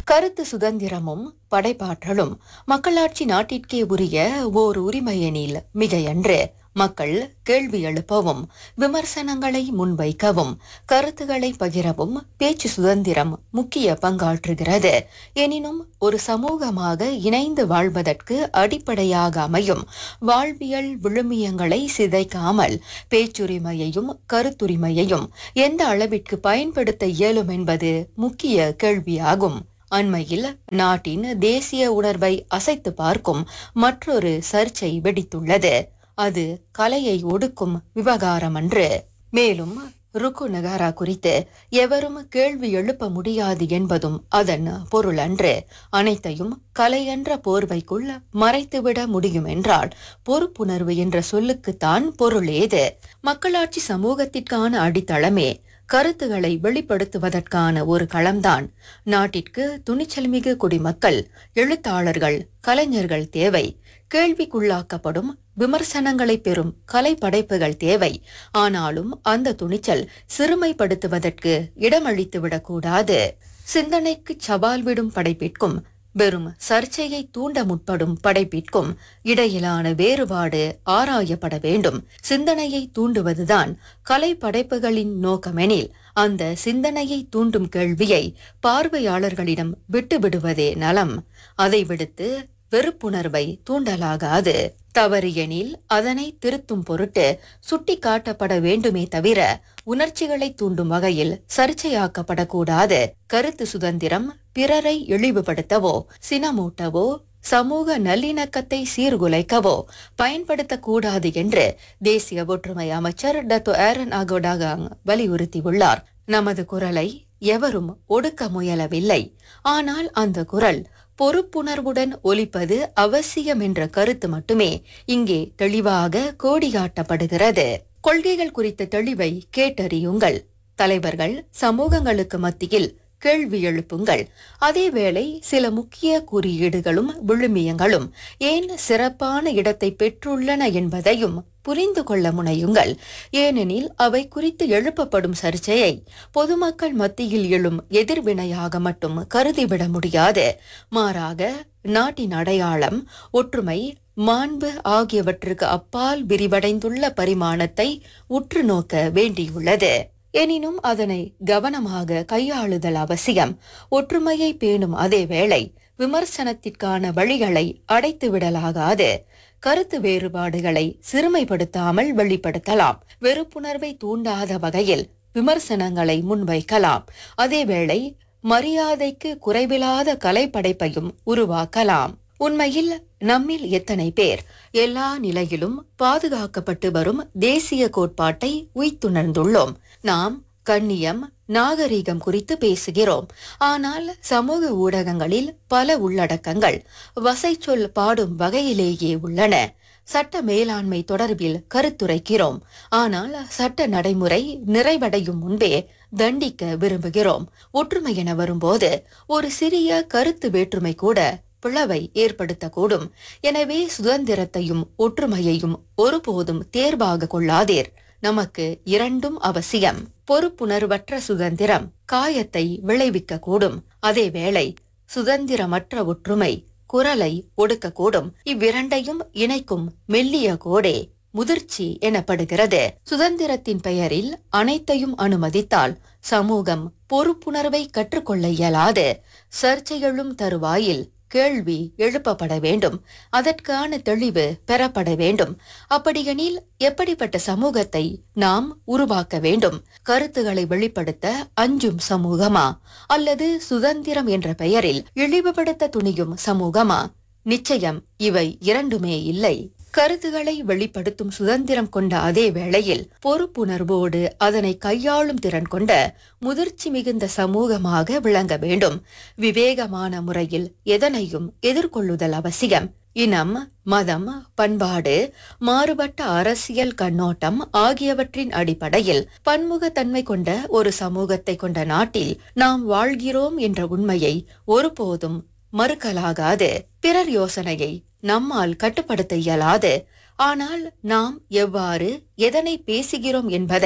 கருத்து சுதந்திரமும் படைப்பாற்றலும் மக்களாட்சி நாட்டிற்கே உரிய ஓர் உரிமையெனில் மிகையன்று மக்கள் கேள்வி எழுப்பவும் விமர்சனங்களை முன்வைக்கவும் கருத்துக்களை பகிரவும் பேச்சு சுதந்திரம் முக்கிய பங்காற்றுகிறது எனினும் ஒரு சமூகமாக இணைந்து வாழ்வதற்கு அடிப்படையாக அமையும் வாழ்வியல் விழுமியங்களை சிதைக்காமல் பேச்சுரிமையையும் கருத்துரிமையையும் எந்த அளவிற்கு பயன்படுத்த இயலும் என்பது முக்கிய கேள்வியாகும் அண்மையில் நாட்டின் தேசிய உணர்வை அசைத்து பார்க்கும் மற்றொரு சர்ச்சை வெடித்துள்ளது அது கலையை ஒடுக்கும் விவகாரமன்று மேலும் ருக்கு நகாரா குறித்து எவரும் கேள்வி எழுப்ப முடியாது என்பதும் அதன் பொருள் அன்று அனைத்தையும் கலை என்ற போர்வைக்குள் மறைத்துவிட முடியும் என்றால் பொறுப்புணர்வு என்ற சொல்லுக்குத்தான் பொருள் ஏது மக்களாட்சி சமூகத்திற்கான அடித்தளமே கருத்துகளை வெளிப்படுத்துவதற்கான ஒரு களம்தான் நாட்டிற்கு துணிச்சல்மிகு குடிமக்கள் எழுத்தாளர்கள் கலைஞர்கள் தேவை கேள்விக்குள்ளாக்கப்படும் விமர்சனங்களை பெறும் கலை படைப்புகள் தேவை ஆனாலும் அந்த துணிச்சல் சிறுமைப்படுத்துவதற்கு இடமளித்துவிடக்கூடாது சிந்தனைக்கு சவால் விடும் படைப்பிற்கும் வெறும் சர்ச்சையை தூண்ட முற்படும் படைப்பிற்கும் இடையிலான வேறுபாடு ஆராயப்பட வேண்டும் சிந்தனையை தூண்டுவதுதான் கலை படைப்புகளின் நோக்கமெனில் அந்த சிந்தனையை தூண்டும் கேள்வியை பார்வையாளர்களிடம் விட்டுவிடுவதே நலம் அதை விடுத்து வெறுப்புணர்வை தூண்டலாகாது தவறு எனில் அதனை திருத்தும் பொருட்டு சுட்டிக்காட்டப்பட வேண்டுமே தவிர உணர்ச்சிகளை தூண்டும் வகையில் சர்ச்சையாக்கப்படக்கூடாது கருத்து சுதந்திரம் பிறரை இழிவுபடுத்தவோ சினமூட்டவோ சமூக நல்லிணக்கத்தை சீர்குலைக்கவோ பயன்படுத்தக்கூடாது என்று தேசிய ஒற்றுமை அமைச்சர் டத்தோ ஏரன் அகோடாகாங் வலியுறுத்தியுள்ளார் நமது குரலை எவரும் ஒடுக்க முயலவில்லை ஆனால் அந்த குரல் பொறுப்புணர்வுடன் ஒலிப்பது அவசியம் என்ற கருத்து மட்டுமே இங்கே தெளிவாக கோடிகாட்டப்படுகிறது கொள்கைகள் குறித்த தெளிவை கேட்டறியுங்கள் தலைவர்கள் சமூகங்களுக்கு மத்தியில் கேள்வி எழுப்புங்கள் அதேவேளை சில முக்கிய குறியீடுகளும் விழுமியங்களும் ஏன் சிறப்பான இடத்தை பெற்றுள்ளன என்பதையும் புரிந்து கொள்ள முனையுங்கள் ஏனெனில் அவை குறித்து எழுப்பப்படும் சர்ச்சையை பொதுமக்கள் மத்தியில் எழும் எதிர்வினையாக மட்டும் கருதிவிட முடியாது மாறாக நாட்டின் அடையாளம் ஒற்றுமை மாண்பு ஆகியவற்றுக்கு அப்பால் விரிவடைந்துள்ள பரிமாணத்தை உற்று நோக்க வேண்டியுள்ளது எனினும் அதனை கவனமாக கையாளுதல் அவசியம் ஒற்றுமையை பேணும் அதே வேளை விமர்சனத்திற்கான வழிகளை அடைத்து விடலாகாது கருத்து வேறுபாடுகளை சிறுமைப்படுத்தாமல் வெளிப்படுத்தலாம் வெறுப்புணர்வை தூண்டாத வகையில் விமர்சனங்களை முன்வைக்கலாம் அதேவேளை மரியாதைக்கு குறைவில்லாத கலைப்படைப்பையும் உருவாக்கலாம் உண்மையில் நம்மில் எத்தனை பேர் எல்லா நிலையிலும் பாதுகாக்கப்பட்டு வரும் தேசிய கோட்பாட்டை உய்த்துணர்ந்துள்ளோம் நாம் கண்ணியம் நாகரீகம் குறித்து பேசுகிறோம் ஆனால் சமூக ஊடகங்களில் பல உள்ளடக்கங்கள் வசை சொல் பாடும் வகையிலேயே உள்ளன சட்ட மேலாண்மை தொடர்பில் கருத்துரைக்கிறோம் ஆனால் சட்ட நடைமுறை நிறைவடையும் முன்பே தண்டிக்க விரும்புகிறோம் ஒற்றுமை என வரும்போது ஒரு சிறிய கருத்து வேற்றுமை கூட பிளவை ஏற்படுத்தக்கூடும் எனவே சுதந்திரத்தையும் ஒற்றுமையையும் ஒருபோதும் தேர்வாக கொள்ளாதீர் நமக்கு இரண்டும் அவசியம் பொறுப்புணர்வற்ற சுதந்திரம் காயத்தை விளைவிக்க கூடும் அதேவேளை சுதந்திரமற்ற ஒற்றுமை குரலை ஒடுக்கக்கூடும் இவ்விரண்டையும் இணைக்கும் மெல்லிய கோடே முதிர்ச்சி எனப்படுகிறது சுதந்திரத்தின் பெயரில் அனைத்தையும் அனுமதித்தால் சமூகம் பொறுப்புணர்வை கற்றுக்கொள்ள இயலாது சர்ச்சைகளும் தருவாயில் கேள்வி எழுப்பப்பட வேண்டும் அதற்கான தெளிவு பெறப்பட வேண்டும் அப்படியெனில் எப்படிப்பட்ட சமூகத்தை நாம் உருவாக்க வேண்டும் கருத்துக்களை வெளிப்படுத்த அஞ்சும் சமூகமா அல்லது சுதந்திரம் என்ற பெயரில் இழிவுபடுத்த துணியும் சமூகமா நிச்சயம் இவை இரண்டுமே இல்லை கருத்துக்களை வெளிப்படுத்தும் சுதந்திரம் கொண்ட அதே வேளையில் பொறுப்புணர்வோடு அதனை கையாளும் திறன் கொண்ட முதிர்ச்சி மிகுந்த சமூகமாக விளங்க வேண்டும் விவேகமான முறையில் எதனையும் எதிர்கொள்ளுதல் அவசியம் இனம் மதம் பண்பாடு மாறுபட்ட அரசியல் கண்ணோட்டம் ஆகியவற்றின் அடிப்படையில் பன்முகத்தன்மை கொண்ட ஒரு சமூகத்தை கொண்ட நாட்டில் நாம் வாழ்கிறோம் என்ற உண்மையை ஒருபோதும் மறுக்கலாகாது பிறர் யோசனையை நம்மால் கட்டுப்படுத்த இயலாது ஆனால் நாம் எவ்வாறு எதனை பேசுகிறோம் என்பதை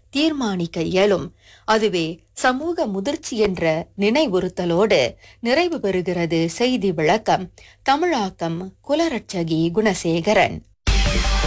தீர்மானிக்க இயலும் அதுவே சமூக முதிர்ச்சி என்ற நினைவுறுத்தலோடு நிறைவு பெறுகிறது செய்தி விளக்கம் தமிழாக்கம் குலரட்சகி குணசேகரன்